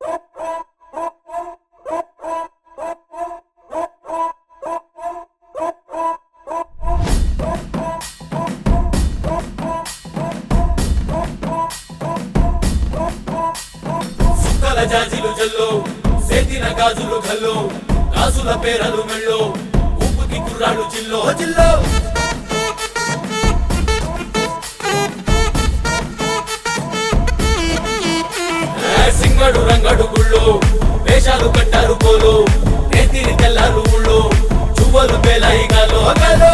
సుక్కల జాజిలు జల్లో సేతిన గాజులు గల్లో గాజుల పేరలు మెళ్ళో ఊపుకి కుర్రాడు జిల్లో జిల్లో ఏ సింగడు రంగడు గుళ్ళు వేషాలు కట్టారు పోలు నేతిని తెల్లారు ఊళ్ళు చువ్వలు పేలాయి గాలో గాలో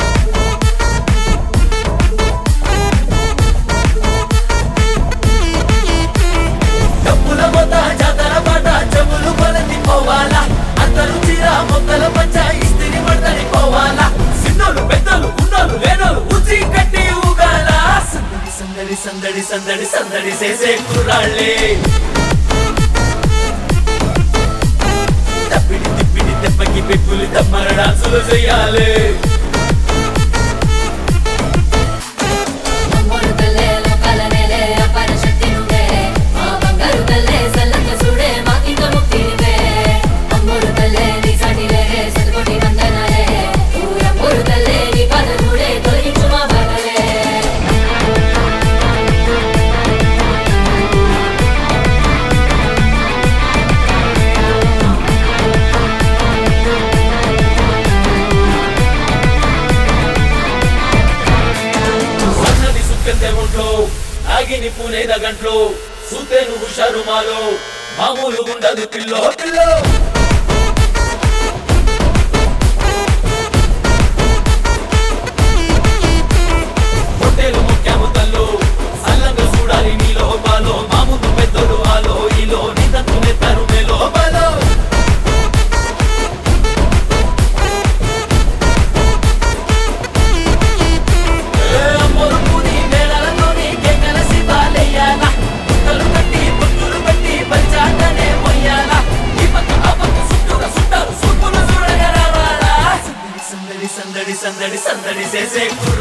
డబ్బుల మొత జాతర పాట చెవులు కొలది పోవాలా అందరూ చీర మొక్కల పంచ ఇస్తిరి పడతని పోవాలా సిన్నోలు పెద్దలు ఉన్నోలు లేనోలు ఉచి కట్టి ఊగాల సందడి సందడి సందడి సందడి సందడి చేసే కుర్రాళ్ళే తప్పిడి తిప్పిడి తెప్పకి పెప్పులు తమ్మర డాన్సులు చేయాలి అమ్మోరు తల్లే లోకాల నేలే అపార శక్తి నువ్వే మా బంగారు తల్లే సల్లంగా చూడే మాకింక ముక్తి నువ్వే అమ్మోరు తల్లే నీ సాటి లేరే సతుకోటి వందనాలే ఊరమ్మోరు తల్లే నీ పాద చూడే తొలగించు మా బాధలే సన్నది సుక్కెంతే ఒంట్లో ఆగిని పూనేద గంట్లో సూతేను హుషారు మాలో మామూలు ఉండదు పిల్లో పిల్లో పొట్టేలు ముఖ్యము తల్లు సల్లంగా చూడాలి నీలో బాలో మా ముందు పెద్దలు ఆలో ఈలో నిదంతు నెత్తారు మేలో బాలో మొరుపుని మేళలతోని కేకల శివాలయ్యాల పుట్టలు కట్టి పుట్టులు పెట్టి పంచాటనే మొయ్యాల ఈ పక్క ఆ పక్క చుట్టూరా చుట్టారు సూపులు చూడగా రావాలా సందడి సందడి సందడి సందడి సందడి చేసే కుర్ర